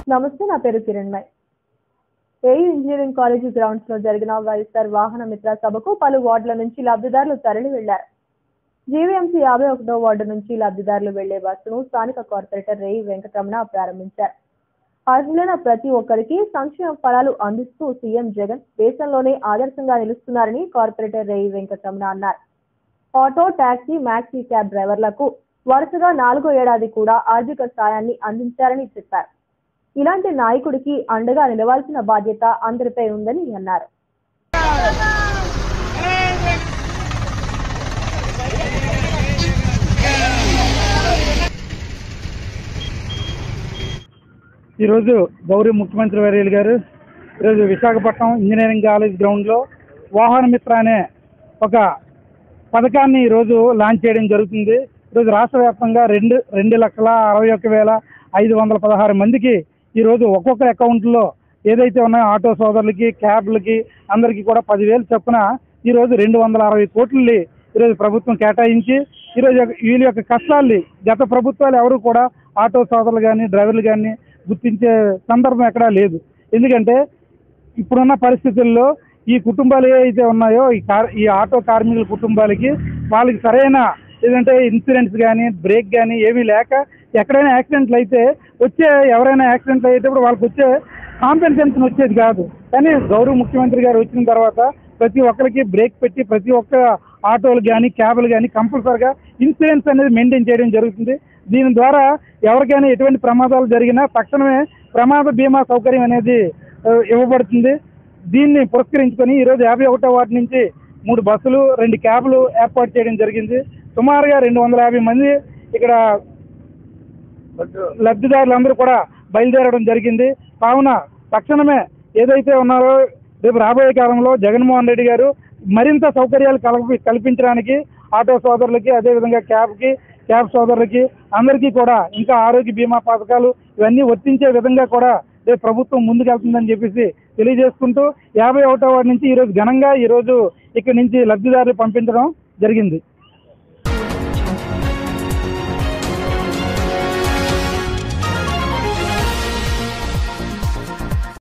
నమస్తే నా పేరు Kiranmai AU engineering college grounds లో జరిగిన వైఎస్ఆర్ వాహన మిత్ర సభకు పలు వార్డుల నుంచి లబ్ధిదారులు తరలి వెళ్లారు జీవీఎంసీ యాభై ఒకటో వార్డు నుంచి లబ్ధిదారులు వెళ్లే బస్సును స్థానిక కార్పొరేటర్ రేయి వెంకటరమణ ప్రారంభించారు అర్హులైన ప్రతి ఒక్కరికి సంక్షేమ ఫలాలు అందిస్తూ సీఎం జగన్ దేశంలోనే ఆదర్శంగా నిలుస్తున్నారని కార్పొరేటర్ రేయి వెంకటరమణ అన్నారు ఆటో టాక్సీ మ్యాక్సీ క్యాబ్ డ్రైవర్లకు వరుసగా నాలుగో ఏడాది కూడా ఆర్థిక సాయాన్ని అందించారని చెప్పారు ఇలాంటి నాయకుడికి అండగా నిలవాల్సిన బాధ్యత అందరిపై ఉందని అన్నారు ఈరోజు గౌరవ ముఖ్యమంత్రి వర్యులు గారు ఈరోజు విశాఖపట్నం ఇంజనీరింగ్ కాలేజ్ గ్రౌండ్లో వాహన మిత్ర అనే ఒక పథకాన్ని ఈరోజు లాంచ్ చేయడం జరుగుతుంది ఈరోజు రాష్ట్ర వ్యాప్తంగా రెండు రెండు లక్షల అరవై ఒక్క వేల ఐదు వందల పదహారు మందికి ఈరోజు ఒక్కొక్క అకౌంట్లో ఏదైతే ఉన్నాయో ఆటో సోదరులకి క్యాబ్లకి అందరికీ కూడా పదివేలు చొప్పున ఈరోజు రెండు వందల అరవై కోట్లని ఈరోజు ప్రభుత్వం కేటాయించి ఈరోజు యొక్క- వీళ్ళ యొక్క కష్టాల్ని గత ప్రభుత్వాలు ఎవరు కూడా ఆటో సోదరులు కానీ డ్రైవర్లు కానీ గుర్తించే సందర్భం ఎక్కడా లేదు ఎందుకంటే ఇప్పుడున్న పరిస్థితుల్లో ఈ కుటుంబాలు ఏవైతే ఉన్నాయో ఈ కార్ ఈ ఆటో కార్మికుల కుటుంబాలకి వాళ్ళకి సరైన ఏదంటే ఇన్సూరెన్స్ కానీ బ్రేక్ కానీ ఏమీ లేక ఎక్కడైనా యాక్సిడెంట్లు అయితే వచ్చే ఎవరైనా యాక్సిడెంట్లు అయ్యేటప్పుడు వాళ్ళకి వచ్చే కాంపెన్సేషన్ వచ్చేది కాదు కానీ గౌరవ ముఖ్యమంత్రి గారు వచ్చిన తర్వాత ప్రతి ఒక్కరికి బ్రేక్ పెట్టి ప్రతి ఒక్క ఆటోలు కానీ క్యాబ్లు కానీ కంపల్సరిగా ఇన్సూరెన్స్ అనేది మెయింటైన్ చేయడం జరుగుతుంది దీని ద్వారా ఎవరికైనా ఎటువంటి ప్రమాదాలు జరిగినా తక్షణమే ప్రమాద బీమా సౌకర్యం అనేది ఆ, ఇవ్వబడుతుంది దీన్ని పురస్కరించుకొని ఈరోజు యాభై ఒకటో వార్డు నుంచి మూడు బస్సులు రెండు క్యాబ్లు ఏర్పాటు చేయడం జరిగింది సుమారుగా రెండు వందల యాభై మంది ఇక్కడ లబ్ధిదారులందరూ కూడా బయలుదేరడం జరిగింది కావున తక్షణమే ఏదైతే ఉన్నారో రేపు రాబోయే కాలంలో జగన్మోహన్ రెడ్డి గారు మరింత సౌకర్యాలు కల్పి కల్పించడానికి ఆటో సోదరులకి అదేవిధంగా క్యాబ్కి క్యాబ్ సోదరులకి అందరికీ కూడా ఇంకా ఆరోగ్య బీమా పథకాలు ఇవన్నీ వర్తించే విధంగా కూడా రేపు ప్రభుత్వం ముందుకెళ్తుందని చెప్పేసి తెలియజేసుకుంటూ యాభై ఒకటో వార్డు నుంచి ఈరోజు ఘనంగా ఈరోజు ఇక్కడి నుంచి లబ్ధిదారులు పంపించడం జరిగింది